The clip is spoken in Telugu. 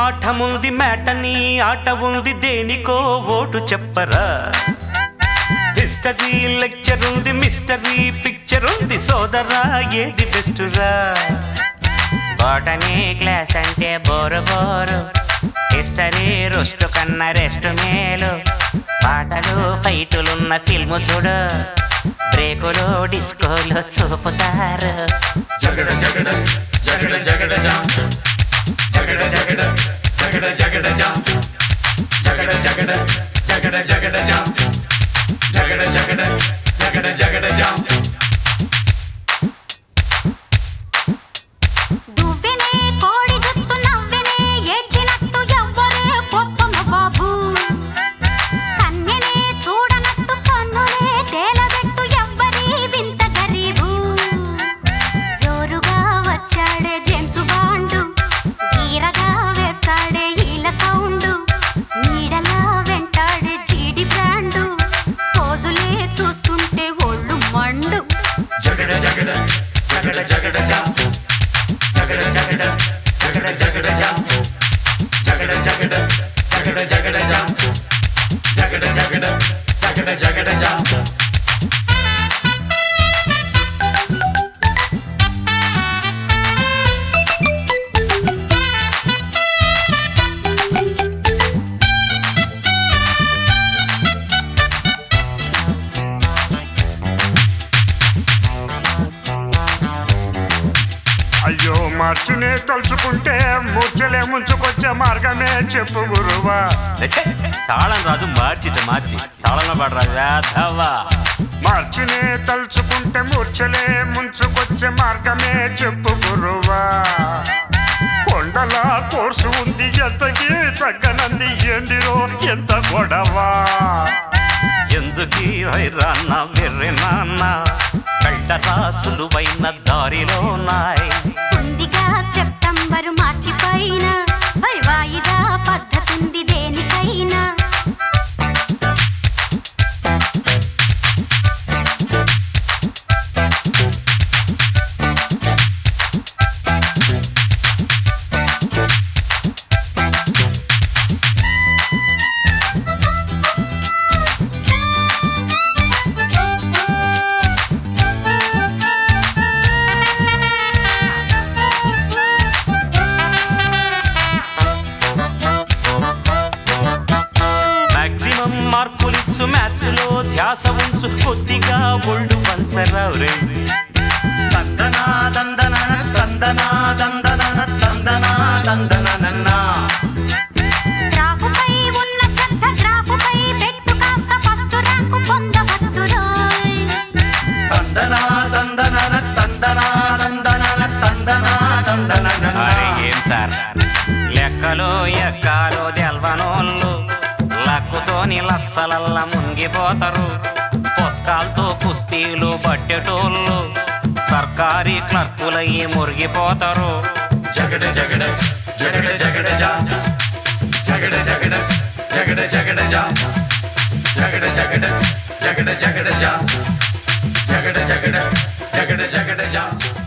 పాఠముంది మేటని ఆట ఉంది దేనికో ఓటు చెప్పరా హిస్టరీ లెక్చర్ ఉంది మిస్టరీ పిక్చర్ ఉంది సోదరా ఏది బెస్టురా బాటనీ క్లాస్ అంటే బోరు బోరు హిస్టరీ రుస్టు కన్నా రెస్ట్ మేలు పాటలు ఫైటులున్న ఫిల్ము చూడు బ్రేకులు డిస్కోలు చూపుతారు జగడ జగడ జగడ జగడ జా జగడ జగడ జగడ జగడ జా జగడ జగడ జగడ జగడ జా జగడ జగడ జగడ జగడ జా దువ్వెనే కోడి జుత్తు నవ్వెనే ఏడ్చినట్టు ఎవ్వరే పొత్తమ బాబు కన్నెనే చూడనట్టు కన్నులే తేలబెట్టు ఎవ్వరి వింత గరీబు జోరుగా వచ్చాడే జేమ్సు బాండు గీరగా వేస్తాడే ఈల సౌండు నీడలా వెంటాడే జీడి బ్రాండు పోజులే చూస్తుంటే ఒళ్ళు మండు జగడ జగడ జగడ జగడ జా జగడ జగడ జగడ జగడ జా జగడ జగడ జగడ జగడ జా జగడ జగడ జగడ జగడ జా అయ్యో మార్చునే తలుచుకుంటే మూర్చలే ముంచుకొచ్చే మార్గమే చెప్పు గురువా తాళం రాజు మార్చిట మార్చి తాళంలో పడరా వేధవా మార్చునే తలుచుకుంటే మూర్చలే ముంచుకొచ్చే మార్గమే చెప్పు గురువా కొండల కోర్సు ఉంది ఎంతకి తగ్గనంది ఏందిరో ఎంత గొడవా ఎందుకీ వైరాన్న వెర్రి నాన్న కళ్ళరా సులువైన దారిలో నాయ్ ఉందిగా సెప్టెంబరు మార్చి పైన పై వాయిదా పద్ధతుంది దేనికైనా మాక్సిమం మార్కులిచ్చు మ్యాథ్స్ లో ధ్యాస ఉంచు కొద్దిగా ఒళ్ళు పంచరావు రే తందనా దందన తందనా దందన తందనా దందన గ్రాఫుపై ఉన్న శ్రద్ధ గ్రాఫుపై పెట్టు కాస్త ఫస్ట్ ర్యాంకు పొందవచ్చు రోయ్ తందనా తందన తందనా తందన తందనా తందన అరే ఏం సార్ లెక్కలు ఎక్కాలు తెల్వనోళ్ళు లక్కుతోని లక్షలల్లా మునిగిపోతారు పుస్తకాలతో కుస్తీలు పట్టేటోళ్ళు సర్కారీ క్లర్కులయ్యి మురిగిపోతారు జగడ జగడ జగడ జగడ జా జగడ జగడ జగడ జగడ జా జగడ జగడ జగడ జగడ జా జగడ జగడ జగడ జగడ జా